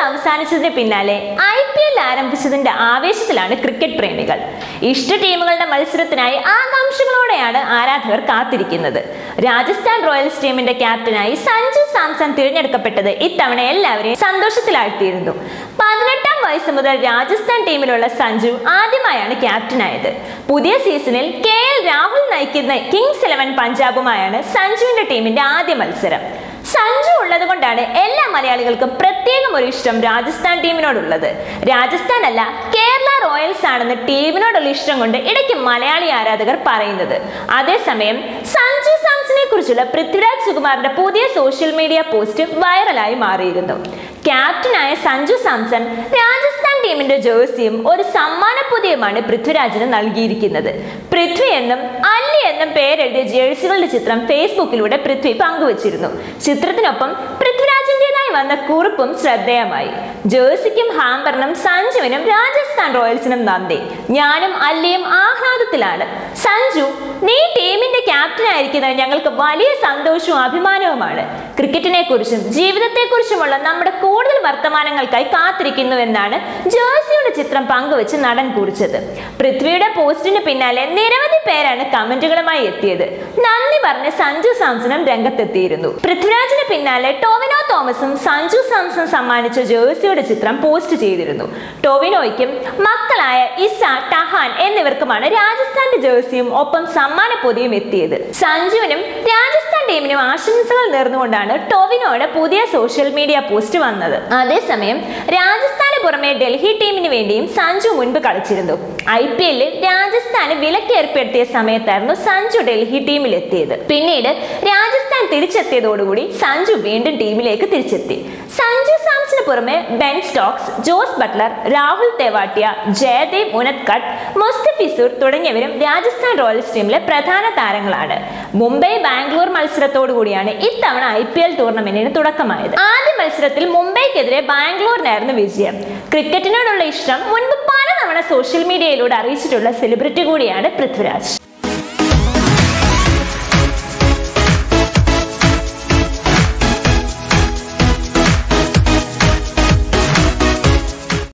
അവസാനിച്ചതിന് പിന്നാലെ I P L ആരംഭിച്ചതിന്റെ ആവേശത്തിലാണ് cricket പ്രേമികൾ ഇഷ്ട ടീമുകളുടെ മത്സരത്തിനായി ആകാംക്ഷകളോടെയാണ് ആരാധകർ കാത്തിരിക്കുന്നത് രാജസ്ഥാൻ റോയൽസ് ടീമിന്റെ ക്യാപ്റ്റനായി സഞ്ജു സാംസൺ തിരഞ്ഞെടുക്കപ്പെട്ടത് ഇത്തവണ എല്ലാവരെയും സന്തോഷത്തിലാഴ്ത്തിയിരുന്നു പതിനെട്ടാം വയസ്സ് മുതൽ രാജസ്ഥാൻ ടീമിലുള്ള സഞ്ജു ആദ്യമായാണ് ക്യാപ്റ്റനായത് പുതിയ സീസണിൽ കെ എൽ രാഹുൽ നയിക്കുന്ന കിങ്സ് ഇലവൻ പഞ്ചാബുമായാണ് സഞ്ജുവിന്റെ ടീമിന്റെ ആദ്യ മത്സരം സഞ്ജു ഉള്ളത് കൊണ്ടാണ് എല്ലാ മലയാളികൾക്കും പ്രത്യേകം ഒരു ഇഷ്ടം രാജസ്ഥാൻ ടീമിനോടുള്ളത് രാജസ്ഥാൻ അല്ല കേരള റോയൽസ് ആണെന്ന് ടീമിനോടുള്ള ഇഷ്ടം കൊണ്ട് ഇടയ്ക്ക് മലയാളി ആരാധകർ പറയുന്നത് അതേസമയം സഞ്ജു സാംസനെ കുറിച്ചുള്ള പൃഥ്വിരാജ് സുകുമാറിന്റെ പുതിയ സോഷ്യൽ മീഡിയ പോസ്റ്റ് വൈറലായി മാറിയിരുന്നു ക്യാപ്റ്റനായ സഞ്ജു സാംസൺ രാജസ്ഥാൻ ടീമിന്റെ ജേഴ്സിയും ഒരു സമ്മാന പൊതിയുമാണ് പൃഥ്വിരാജിന് നൽകിയിരിക്കുന്നത് പൃഥ്വി എന്നും അല്ലി എന്നും പേരെഴുതിയ ജേഴ്സികളുടെ ചിത്രം ഫേസ്ബുക്കിലൂടെ പൃഥ്വി പങ്കുവച്ചിരുന്നു ചിത്രത്തിനൊപ്പം പൃഥ്വിരാജിന്റേതായി വന്ന കുറിപ്പും ശ്രദ്ധേയമായി ജേഴ്സിക്കും ഹാമ്പറിനും സഞ്ജുവിനും രാജസ്ഥാൻ റോയൽസിനും നന്ദി ഞാനും അല്ലിയും ആഹ്ലാദത്തിലാണ് സഞ്ജു നീ ടീമിന്റെ ക്യാപ്റ്റൻ ആയിരിക്കുന്നത് ഞങ്ങൾക്ക് വലിയ സന്തോഷവും അഭിമാനവുമാണ് ക്രിക്കറ്റിനെ കുറിച്ചും ജീവിതത്തെക്കുറിച്ചുമുള്ള നമ്മുടെ കൂടുതൽ വർത്തമാനങ്ങൾക്കായി കാത്തിരിക്കുന്നുവെന്നാണ് ജേഴ്സിയുടെ ചിത്രം പങ്കുവച്ച് നടൻ കുറിച്ചത് പൃഥ്വിയുടെ പോസ്റ്റിന് പിന്നാലെ നിരവധി പേരാണ് കമന്റുകളുമായി എത്തിയത് നന്ദി പറഞ്ഞ് സഞ്ജു സാംസണും രംഗത്തെത്തിയിരുന്നു പൃഥ്വിരാജിന് പിന്നാലെ ടോവിനോ തോമസും സഞ്ജു സാംസൺ സമ്മാനിച്ച ജേഴ്സിയുടെ ചിത്രം പോസ്റ്റ് ചെയ്തിരുന്നു ടോവിനോയ്ക്കും മക്കളായ ഇസ ടഹാൻ എന്നിവർക്കുമാണ് രാജസ്ഥാന്റെ ജേഴ്സിയും ഒപ്പം സമ്മാന പൊതിയും എത്തിയത് സഞ്ജുവിനും രാജസ്ഥാൻ ടീമിനും ആശംസകൾ നേർന്നുകൊണ്ടാണ് ടോവിനോയുടെ പുതിയ സോഷ്യൽ മീഡിയ പോസ്റ്റ് വന്നത് അതേസമയം രാജസ്ഥാന് പുറമെ ഡൽഹി ടീമിന് വേണ്ടിയും സഞ്ജു മുൻപ് കളിച്ചിരുന്നു ഐ പി എല്ലിൽ രാജസ്ഥാന് വിലക്കേർപ്പെടുത്തിയ സമയത്തായിരുന്നു സഞ്ജു ഡൽഹി ടീമിൽ എത്തിയത് പിന്നീട് രാജസ്ഥാൻ തിരിച്ചെത്തിയതോടുകൂടി സഞ്ജു വീണ്ടും ടീമിലേക്ക് തിരിച്ചെത്തി സഞ്ജു സാംസന് പുറമെ Ben Stokes Jos Buttler Rahul Tewatia Jaydev Unadkat Mustafizur തുടങ്ങിയവരും രാജസ്ഥാൻ റോയൽസ് ടീമിലെ പ്രധാന താരങ്ങളാണ് മുംബൈ ബാംഗ്ലൂർ മത്സരത്തോടുകൂടിയാണ് ഇത്തവണ ഐ പി എൽ ടൂർണമെന്റിന് തുടക്കമായത് ആദ്യ മത്സരത്തിൽ മുംബൈക്കെതിരെ ബാംഗ്ലൂരിനായിരുന്നു വിജയം ക്രിക്കറ്റിനോടുള്ള ഇഷ്ടം മുൻപ് പലതവണ സോഷ്യൽ മീഡിയയിലൂടെ അറിയിച്ചിട്ടുള്ള സെലിബ്രിറ്റി കൂടിയാണ് പൃഥ്വിരാജ്